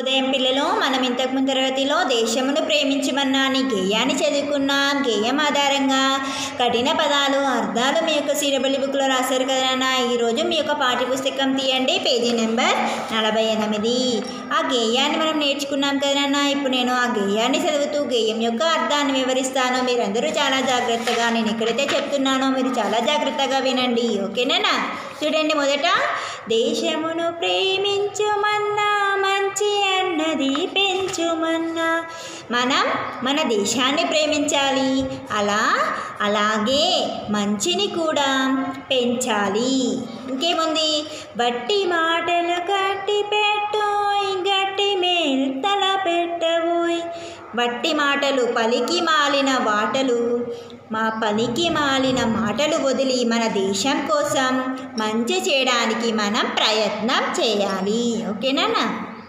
శుభోదయం పిల్లలు మనం ఇంతకుముందు తరగతిలో దేశమును ప్రేమించమన్నా నీ గేయాన్ని చదువుకున్నాం గేయం ఆధారంగా కఠిన పదాలు అర్థాలు మీ యొక్క సిరబలి బుక్లో రాశారు కదా నాన్న ఈరోజు మీ యొక్క పాఠ్య పుస్తకం తీయండి పేజీ నెంబర్ నలభై ఎనిమిది ఆ గేయాన్ని మనం నేర్చుకున్నాం కదా నాన్న ఇప్పుడు నేను ఆ గేయాన్ని చదువుతూ గేయం యొక్క అర్థాన్ని వివరిస్తాను మీరందరూ చాలా జాగ్రత్తగా నేను ఎక్కడైతే చెప్తున్నానో మీరు చాలా జాగ్రత్తగా వినండి ఓకేనా చూడండి మొదట దేశమును ప్రేమించుమన్నా మంచి అన్నది పెంచుమన్నా మనం మన దేశాన్ని ప్రేమించాలి అలా అలాగే మంచిని కూడా పెంచాలి ఇంకేముంది బట్టి మాటలు కట్టి పెట్టోయ్ గట్టి మేల్తల పెట్టబోయ్ వట్టి మాటలు పలికి మాలిన వాటలు మా పలికి మాలిన మాటలు వదిలి మన దేశం కోసం మంచి చేయడానికి మనం ప్రయత్నం చేయాలి ఓకేనా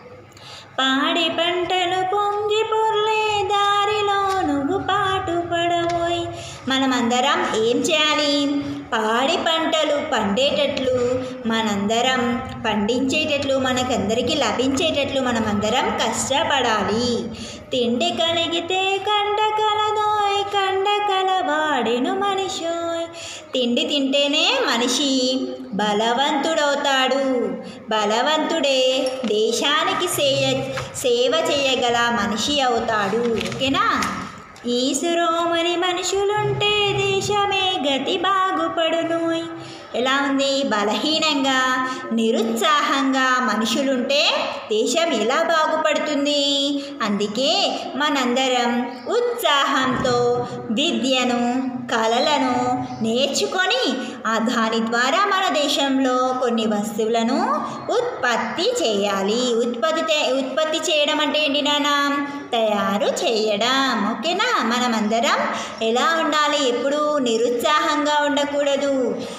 పాడి పంటలు పొంగి పొర్లే దారిలో నువ్వు పాటు పడబోయ్ మనమందరం ఏం చేయాలి పాడి పంటలు పండేటట్లు మనందరం పండించేటట్లు మనకందరికీ లభించేటట్లు మనమందరం కష్టపడాలి తిండి కలిగితే కండ కలదోయ్ కండ కలవాడెను మనిషోయ్ తిండి తింటేనే మనిషి బలవంతుడవుతాడు బలవంతుడే దేశానికి సేయ సేవ చేయగల మనిషి అవుతాడు ఓకేనా ఈశ్వరోమని మనుషులుంటే దేశమే గతి బాగుపడునోయ్ ఎలా ఉంది బలహీనంగా నిరుత్సాహంగా మనుషులుంటే దేశం ఎలా బాగుపడుతుంది అందుకే మనందరం ఉత్సాహంతో విద్యను కళలను నేర్చుకొని ఆ దాని ద్వారా మన దేశంలో కొన్ని వస్తువులను ఉత్పత్తి చేయాలి ఉత్పత్తి తే- ఉత్పత్తి చేయడం అంటే ఏంటి నాన్న తయారు చేయడం ఓకేనా మనమందరం ఎలా ఉండాలి ఎప్పుడూ నిరుత్సాహంగా ఉండకూడదు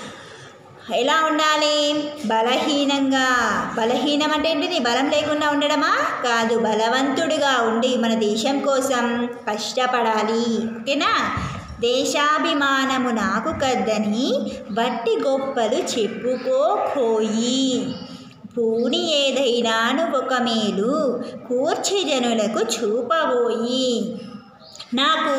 ఎలా ఉండాలి బలహీనంగా బలహీనం అంటే ఏంటిది బలం లేకుండా ఉండడమా కాదు బలవంతుడిగా ఉండి మన దేశం కోసం కష్టపడాలి ఓకేనా దేశాభిమానము నాకు కద్దని వట్టి గొప్పలు చెప్పుకోకోయి పూని ఏదైనాను ఒక మేలు కూర్చి జనులకు చూపబోయి నాకు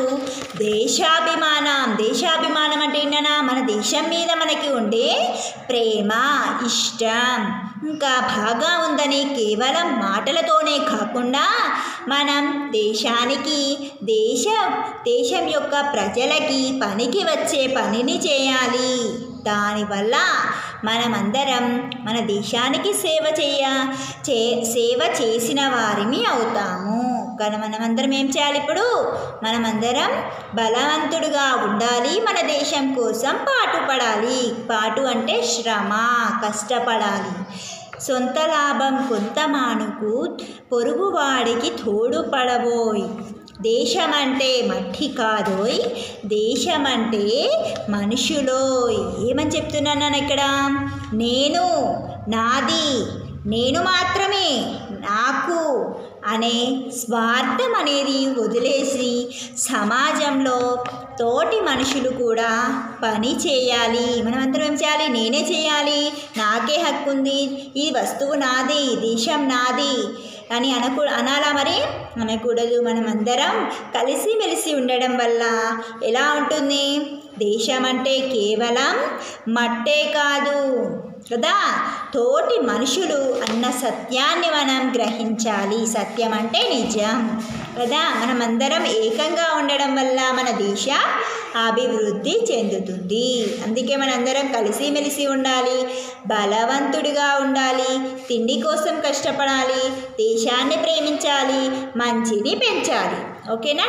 దేశాభిమానం దేశాభిమానం అంటే ఏంటన్నా మన దేశం మీద మనకి ఉండే ప్రేమ ఇష్టం ఇంకా బాగా ఉందని కేవలం మాటలతోనే కాకుండా మనం దేశానికి దేశ దేశం యొక్క ప్రజలకి పనికి వచ్చే పనిని చేయాలి దానివల్ల మనమందరం మన దేశానికి సేవ చేయ చే సేవ చేసిన వారిని అవుతాము కానీ మనమందరం ఏం చేయాలి ఇప్పుడు మనమందరం బలవంతుడుగా ఉండాలి మన దేశం కోసం పాటుపడాలి పాటు అంటే శ్రమ కష్టపడాలి సొంత లాభం కొంత మానుకు పొరుగువాడికి తోడుపడబోయ్ దేశం అంటే మట్టి కాదోయ్ దేశం అంటే మనుషులోయ్ ఏమని చెప్తున్నాను నేను ఇక్కడ నేను నాది నేను మాత్రమే నాకు అనే స్వార్థం అనేది వదిలేసి సమాజంలో తోటి మనుషులు కూడా పని చేయాలి మనమందరం ఏం చేయాలి నేనే చేయాలి నాకే హక్కు ఉంది ఈ వస్తువు నాది ఈ దేశం నాది అని అనకూ అనాలా మరి అనకూడదు మనమందరం కలిసిమెలిసి ఉండడం వల్ల ఎలా ఉంటుంది దేశం అంటే కేవలం మట్టే కాదు కదా తోటి మనుషులు అన్న సత్యాన్ని మనం గ్రహించాలి సత్యం అంటే నిజం కదా మనమందరం ఏకంగా ఉండడం వల్ల మన దేశ అభివృద్ధి చెందుతుంది అందుకే మనందరం కలిసిమెలిసి ఉండాలి బలవంతుడిగా ఉండాలి తిండి కోసం కష్టపడాలి దేశాన్ని ప్రేమించాలి మంచిని పెంచాలి ఓకేనా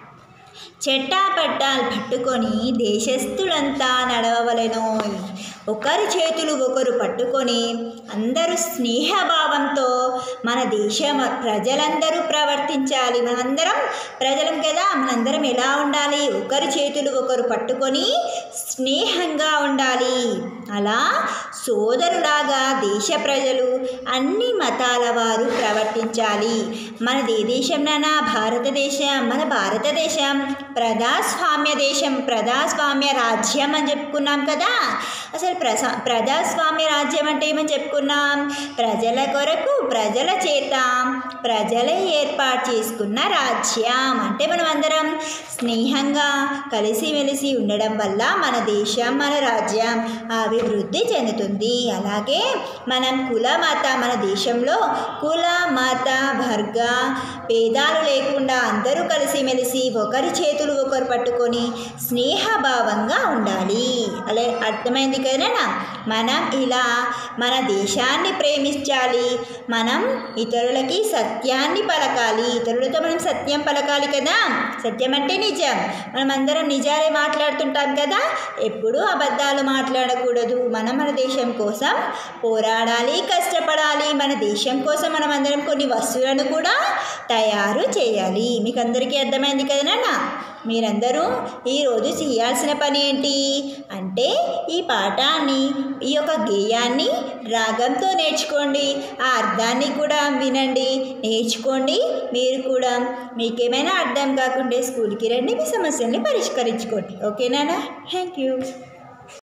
చెట్టాపట్టాలు పట్టుకొని దేశస్థులంతా నడవవలెనోయ్ ఒకరి చేతులు ఒకరు పట్టుకొని అందరూ స్నేహభావంతో మన దేశ ప్రజలందరూ ప్రవర్తించాలి మనందరం ప్రజలం కదా మనందరం ఎలా ఉండాలి ఒకరి చేతులు ఒకరు పట్టుకొని స్నేహంగా ఉండాలి అలా సోదరులాగా దేశ ప్రజలు అన్ని మతాల వారు ప్రవర్తించాలి మనది ఏ దేశం నానా భారతదేశం మన భారతదేశం ప్రజాస్వామ్య దేశం ప్రజాస్వామ్య రాజ్యం అని చెప్పుకున్నాం కదా అసలు ప్రజా ప్రజాస్వామ్య రాజ్యం అంటే ఏమని చెప్పుకున్నాం ప్రజల కొరకు ప్రజల చేత ప్రజలే ఏర్పాటు చేసుకున్న రాజ్యం అంటే మనం అందరం స్నేహంగా కలిసిమెలిసి ఉండడం వల్ల మన దేశం మన రాజ్యం అభివృద్ధి చెందుతుంది అలాగే మనం కుల మత మన దేశంలో కుల మత వర్గ భేదాలు లేకుండా అందరూ కలిసిమెలిసి ఒకరి చేతులు ఒకరు పట్టుకొని స్నేహభావంగా ఉండాలి అలా అర్థమైంది కదనా మనం ఇలా మన దేశాన్ని ప్రేమించాలి మనం ఇతరులకి సత్యాన్ని పలకాలి ఇతరులతో మనం సత్యం పలకాలి కదా సత్యం అంటే నిజం మనం అందరం నిజాలే మాట్లాడుతుంటాం కదా ఎప్పుడూ అబద్ధాలు మాట్లాడకూడదు మనం మన దేశం కోసం పోరాడాలి కష్టపడాలి మన దేశం కోసం మనం అందరం కొన్ని వస్తువులను కూడా తయారు చేయాలి మీకు అందరికీ అర్థమైంది కదా నాన్న మీరందరూ ఈరోజు చేయాల్సిన పని ఏంటి అంటే ఈ పాఠాన్ని ఈ యొక్క గేయాన్ని రాగంతో నేర్చుకోండి ఆ అర్థాన్ని కూడా వినండి నేర్చుకోండి మీరు కూడా మీకేమైనా అర్థం కాకుంటే స్కూల్కి రండి మీ సమస్యల్ని పరిష్కరించుకోండి ఓకేనా థ్యాంక్ యూ